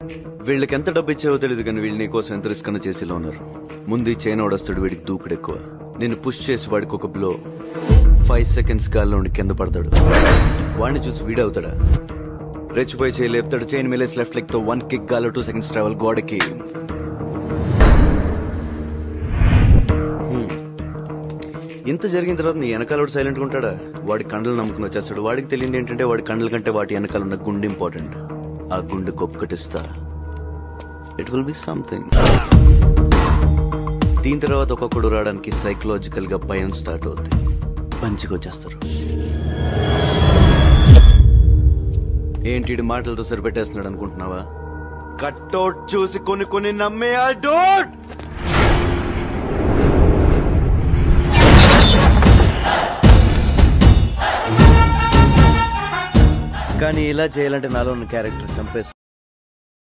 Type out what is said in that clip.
వీళ్ళకి ఎంత డబ్బు ఇచ్చావో తెలియదు కానీ వీళ్ళు నీకోసం ఎంత రిస్క్ అన్న చేసేలా ఉన్నారు ముందు ఈ చైన్ ఓడొస్తాడు వీడికి దూకుడు ఎక్కువ నేను పుష్ చేసి వాడికి ఒక బ్లో ఫైవ్ సెకండ్స్ గాల్లో ఉండి కింద పడతాడు వాడిని చూసి వీడవుతాడా రెచ్చిపోయి చేయి లేపుతాడు చైన్ మిలేస్ లెఫ్ట్ లెగ్ తో వన్ కిక్ గాల్లో టూ సెకండ్స్ ట్రావెల్ గోడకి హ్మ్. ఇంత జరిగిన తర్వాత నీ వెనకాల సైలెంట్ గా ఉంటాడా వాడి కండలు నమ్ముకుని వచ్చేస్తాడు వాడికి తెలియంది ఏంటంటే వాడి కండల కంటే వాటి వెనకాల ఉన్న గుండె ఇంపార్టెంట్ ఆ గుండెకి ఒక్కటిస్తా ఇట్ విల్ బి సంథింగ్ దీని తర్వాత ఒక్కొక్కడు రావడానికి సైకలాజికల్ గా భయం స్టార్ట్ అవుద్ది పంచికి వచ్చేస్తారు ఏంటి ఈడు మాటలతో సరిపెట్టేస్తున్నాడు అనుకుంటున్నావా కట్అవుట్ చూసి కొన్ని కొన్ని నమ్మే ఆ డోట్ కానీ ఇలా చేయాలంటే నాలో ఉన్న క్యారెక్టర్ చంపేసి